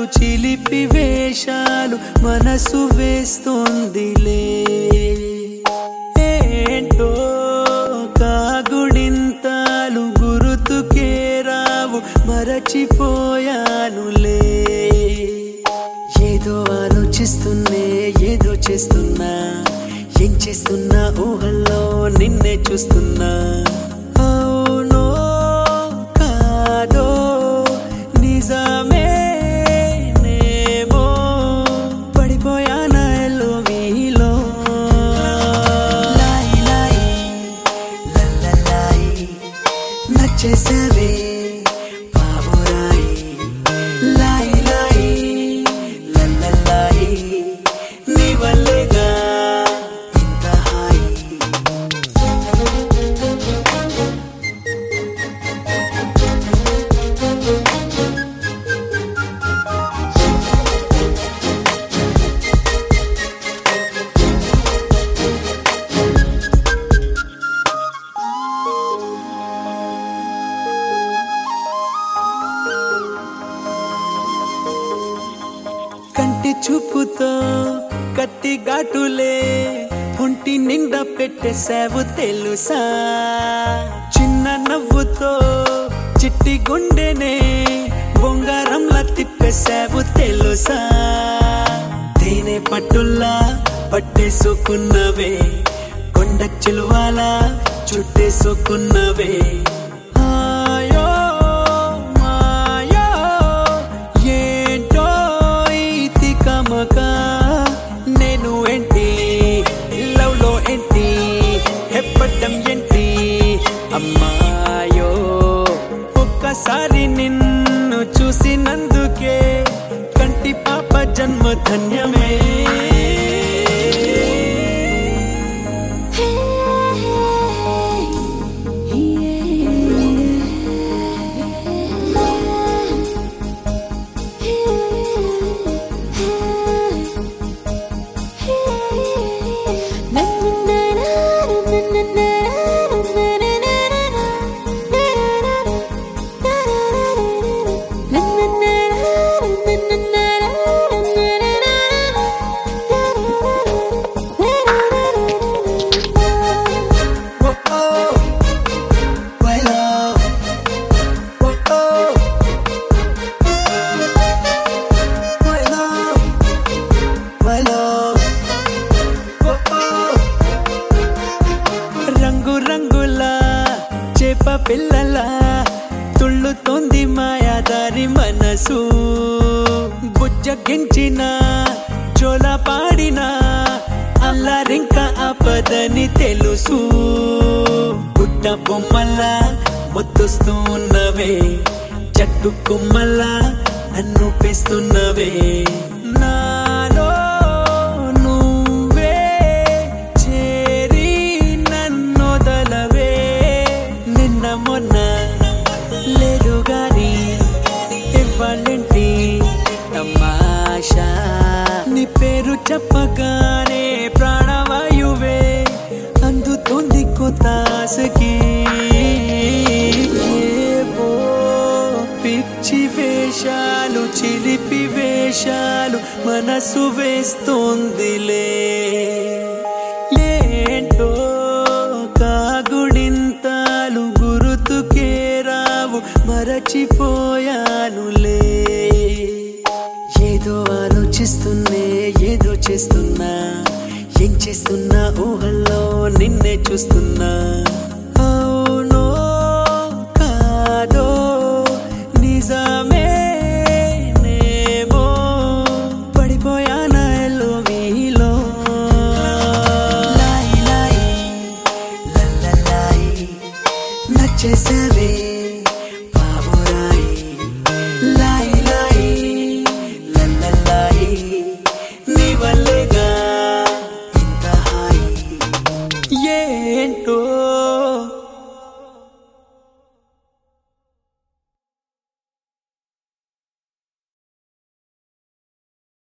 చిలిపి వేషాలు మనసు వేస్తోందిలే ఏంటో కాగుడింతాలు గురుతుకే రావు మరచిపోయానులే ఏదో ఆలోచిస్తున్నే ఏదో చేస్తున్నా ఏం చేస్తున్నా ఊహల్లో నిన్నే చూస్తున్నా అవునో కాదో నిజమేనేమో పడిపోయానా ఎల్లో మీలో లాయి లాయి లల్లలాయి నచ్చేసావే బాబురాయి లాయి లాయి లల్లలాయి నీ వల్లేగా ఇంత హాయి కంటి చూపుతో కత్తి ఘాటులే ఒంటి నిండా పెట్టేసావు తెలుసా చిన్న నవ్వుతో చిట్టి గుండెనే బొంగారంలా తిప్పేసావు తెలుసా తేనె పట్టుల్లా పట్టేసుకున్నవే కొండ చిలువాలా చుట్టేసుకున్నవే ఆయో మాయో ఏంటో ఈ తికమక నేను ఏంటి లవ్ లో ఏంటి ఎప్పటం ఏంటి అమ్మాయో ఒక్కసారి నిన్ను చూసినందుకే కంటి పాప జన్మ ధన్యమే Oh, oh, my love. Oh, oh, my love, my love. Oh, oh. రంగు రంగుల చేప పిల్లల తుళ్ళుతోంది మాయాదారి మనసు బుజ్జగించిన చోల పాడిన అల్లరింక ఆపదని తెలుసు గుడ్డ బొమ్మల్లా ముద్దుస్తూ ఉన్నవే చెట్టు కొమ్మల్లా నన్ను పెస్తున్నవే నాలో నువ్వే చేరి నన్నొదలవే నిన్న మొన్న లేదు గాని ఇవ్వాలంటి తమాషా నీ పేరు చెప్పగానే ప్రాణవాయువే అందుతోంది కొత్తాసకి ఏవో పిచ్చి వేషాలు చిలిపి వేషాలు మనసు వేస్తోందిలే ఏంటో కాగుడింతాలు గురుతుకే రావు మరచిపోయానులే ఏదో ఆలోచిస్తున్నే ఏదో చేస్తున్నా ఏం చేస్తున్నా ఊహల్లో నిన్నే చూస్తున్నా అవునో కాదో నిజమేనేమో పడిపోయానా ఎల్లో మీలో లాయి లాయి లల్లలాయి నచ్చేసావే బాబురాయి లాయి లాయి లల్లలాయి నీ వల్లేగా ఇంత హాయి ఏంటో